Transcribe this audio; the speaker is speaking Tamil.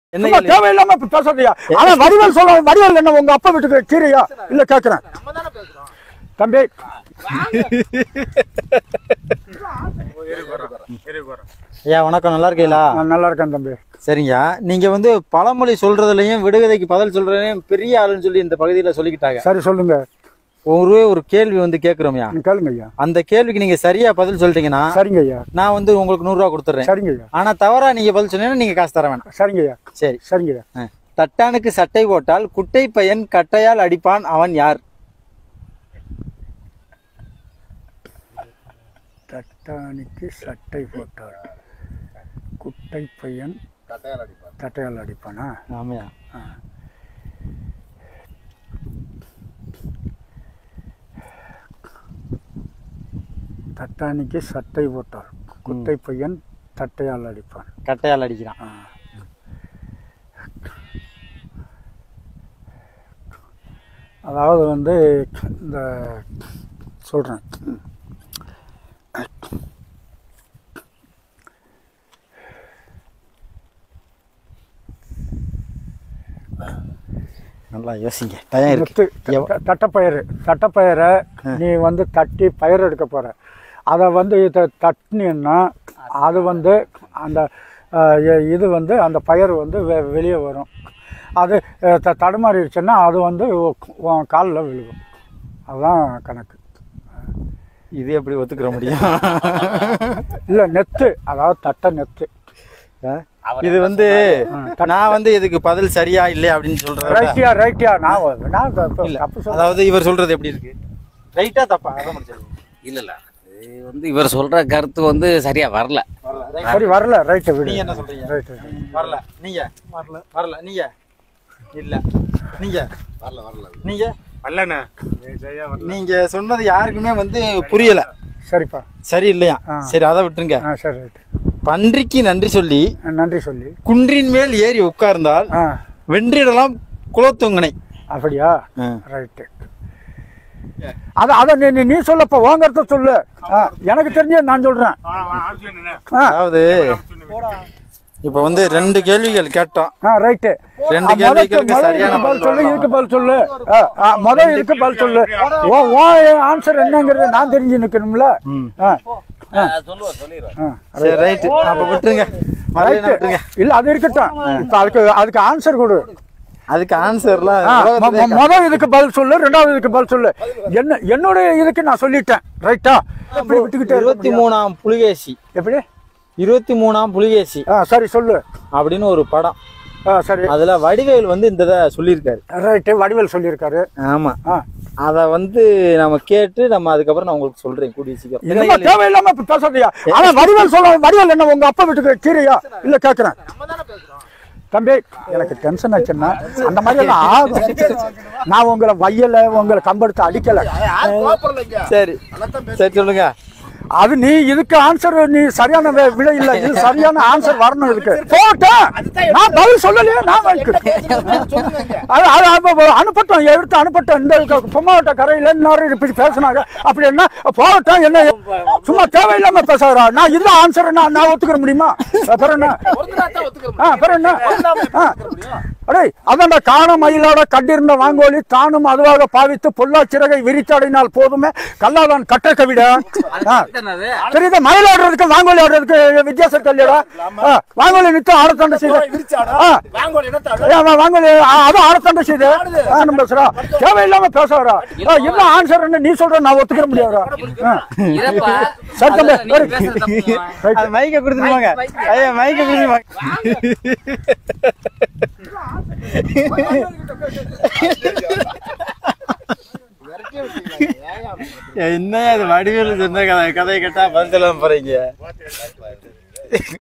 என்ன சும்மா கேள்வி? தேவையில்லாம இப்ப பேசாதீங்க அவன் வடிவேல் சொல்ல வடிவேல் என்ன உங்க அப்பா வீட்டுக்கு கீரையா இல்ல கேக்குறேன் தம்பி ஐயா வணக்கம் நல்லா இருக்கீங்களா நான் நல்லா இருக்கேன் தம்பி சரிங்க நீங்க வந்து பழமொழி சொல்றதுலயும் விடுகதைக்கு பதில் சொல்றதுலயும் பெரிய ஆளுன்னு சொல்லி இந்த பகுதியில சொல்லிக்கிட்டாங்க சரி சொல்லுங்க ஒரே ஒரு கேள்வி வந்து கேக்குறோம்யா நீ கேளுங்க ஐயா அந்த கேள்விக்கு நீங்க சரியா பதில் சொல்லிட்டீங்கன்னா சரிங்க ஐயா நான் வந்து உங்களுக்கு நூறு ரூபா கொடுத்துட்றேன் சரிங்க ஐயா ஆனா தவறா நீங்க பதில் சொன்னீங்கன்னா நீங்க காசு தர வேணாம் சரிங்க ஐயா சரி சரிங்க ஐயா ஆ. தட்டானுக்கு சட்டை போட்டால் குட்டை பையன் கட்டையால் அடிப்பான் அவன் யார் தட்டானிக்கு சட்டை போட்டார் குட்டை பையன் தட்டையால் அடிப்பானா ஆமையா தட்டானிக்கு சட்டை போட்டார் குட்டை பையன் தட்டையால் அடிப்பான் கட்டையால் அடிக்கிறான் ஆ. அதாவது வந்து இந்த சொல்கிறேன் நல்லா யோசிங்க டயம் இருக்கு முத்து எவ- த- தட்டைப்பயிறு தட்டைப்பயிரை நீ வந்து தட்டி பயிர் எடுக்க போற அதை வந்து இதை தட்டினீன்னா அது வந்து அந்த அஹ், இ- இது வந்து அந்த பயிர் வந்து வெ வெளியே வரும் அது அஹ், த தடுமாறிடுச்சுன்னா அது வந்து உன் காலில் விழுகும் அதுதான் கணக்கு இது எப்படி ஒத்துக்கிற முடியும் இல்லை நெத்து அதாவது தட்டை நெத்து ஆ? இது வந்து நான் வந்து இதுக்கு பதில் சரியா இல்லையா அப்படின்னு சொல்றேன் ரைட்டியா ரைட்டியா நான் வ- நான் தப்பு இல்ல தப்பு சொல்ல அதாவது இவர் சொல்றது எப்படி இருக்கு ரைட்டா தப்பா அதான் முடிச்சிருங்க இல்ல இல்ல இது வந்து இவர் சொல்ற கருத்து வந்து சரியா வரல சரி வரல ரைட்டு விடு நீங்க என்ன சொல்றீங்க ரைட்டு வரல நீங்க வரல வரல நீங்க இல்ல நீங்க வரல வரல நீங்க வரலண்ணே நீங்க சொன்னது யாருக்குமே வந்து புரியல சரிப்பா சரி இல்லையா ஆ. சரி அதை விட்டுருங்க ஆ சரி ரைட்டு பன்றிக்கு நன்றி சொல்லி நன்றி சொல்லி குன்றின் மேல் ஏறி உட்கார்ந்தால் ஆ வென்றிடலாம் குலத்தொங்கனை அப்படியா ஆ. ரைட்டு அத அத நீ நீ- நீ சொல்லப்ப வாங்கறத சொல்லு ஆ, எனக்கு தெரிஞ்ச நான் சொல்றேன் ஆ, அதாவது இப்ப வந்து ரெண்டு கேள்விகள் கேட்டோம் ஆ ரைட்டு ரெண்டு ஆ, முதல்க்கு- கேள்விகளுக்கு முதல் சரியான இதுக்கு பதில் பதில் சொல்லு இதுக்கு பதில் சொல்லு ஆ, ஆ, முதல் இதுக்கு பதில் சொல்லு ஓ ஓ ஆன்சர் என்னங்கிறது நான் தெரிஞ்சு நிக்கணும்ல ஆ, சொல்லுவா சொல்லிடுறேன் ஆ. சரி ரைட்டு அப்ப விட்டுருங்க மறுபடியும் ரைட்டு விட்டுருங்க இல்ல அது இருக்கட்டும் இப்ப அதுக்கு அதுக்கு ஆன்சர் கொடு அதுக்கு ஆன்சர்லாம் ஆ, மொ- மொ- முதல் இதுக்கு பதில் சொல்லு ரெண்டாவது இதுக்கு பதில் சொல்லு என்ன என்னுடைய இதுக்கு நான் சொல்லிட்டேன் ரைட்டா அப்படி விட்டுக்கிட்டே இருக்க இருபத்தி முடியாது. மூணாம் புலிகேசி எப்படி இருபத்தி மூணாம் புலிகேசி ஆ சரி சொல்லு அப்படின்னு ஒரு படம் ஆ சரி அதுல வடிவேல் வந்து இந்த இதை சொல்லியிருக்காரு ரைட்டு வடிவேல் சொல்லியிருக்காரு ஆமா ஆ அத வந்து நம்ம கேட்டு நம்ம அதுக்கப்புறம் நான் உங்களுக்கு சொல்றேன் கூடிய சீக்கிரம் என்னமா தேவையில்லாம இப்ப பேசாதீங்க ஆனா வடிவேல் சொல்ல வடிவேல் என்ன உங்க அப்பா வீட்டுக்கு கீரையா இல்ல கேக்குறேன் தம்பி எனக்கு டென்ஷன் ஆச்சுன்னா அந்த மாதிரி எல்லாம் ஆகும் நான் உங்களை வையல உங்களை கம்பெடுத்து அடிக்கல சரி சரி சொல்லுங்க அது நீ இதுக்கு ஆன்சர் நீ சரியான வி- விடை இல்ல இது சரியான ஆன்சர் வரணும் இதுக்கு போட்டேன் நான் பதில் சொல்லலையே நான் வைக்க- அது அது அப்ப அனுப்பட்டும் எடுத்து அனுப்பட்டும் இந்த பொம்மாவட்ட கரையில இன்னொரு இப்படி பேசுனாங்க அப்படி என்ன போகட்டும் என்ன சும்மா தேவையில்லாம பேசாதா நான் இதுல ஆன்சர் நான் நான் ஒத்துக்கிற முடியுமா அப்புறம் என்ன ஆ, அப்புறம் என்ன ஆ. அடே அதான்டா காண மயிலோட கண்டிருந்த வாங்கோலி தானும் அதுவாக பாவித்து பொல்லா சிறகை விரித்தடினால் போதுமே கல்லாதான் கட்ட கவிட தெரியுது மயில் ஆடுறதுக்கு வாங்கோலி ஆடுறதுக்கு வித்தியாசம் இருக்கு இல்லையாடா ஆ, வாங்கோலி நித்து ஆடத்தண்டை செய்த ஆ. ஏன் வா- வாங்கோலி ஆ, அதான் ஆடத்தண்டை செய்த நான் பேசுறா தேவையில்லாம பேசுறா என்ன ஆன்சர் நீ சொல்ற நான் ஒத்துக்கிற முடியாதா ஆ. இறப்பா சரி தம்பி நீ சரி. பேசுறது தப்புமா? அது மைக்க கொடுத்துருவாங்க ஐயா மைக்க கொடுத்துருவாங்க என்ன அது வடிவேலு சொன்ன கதை கதையை கேட்டா பதில் சொல்லாம போறீங்க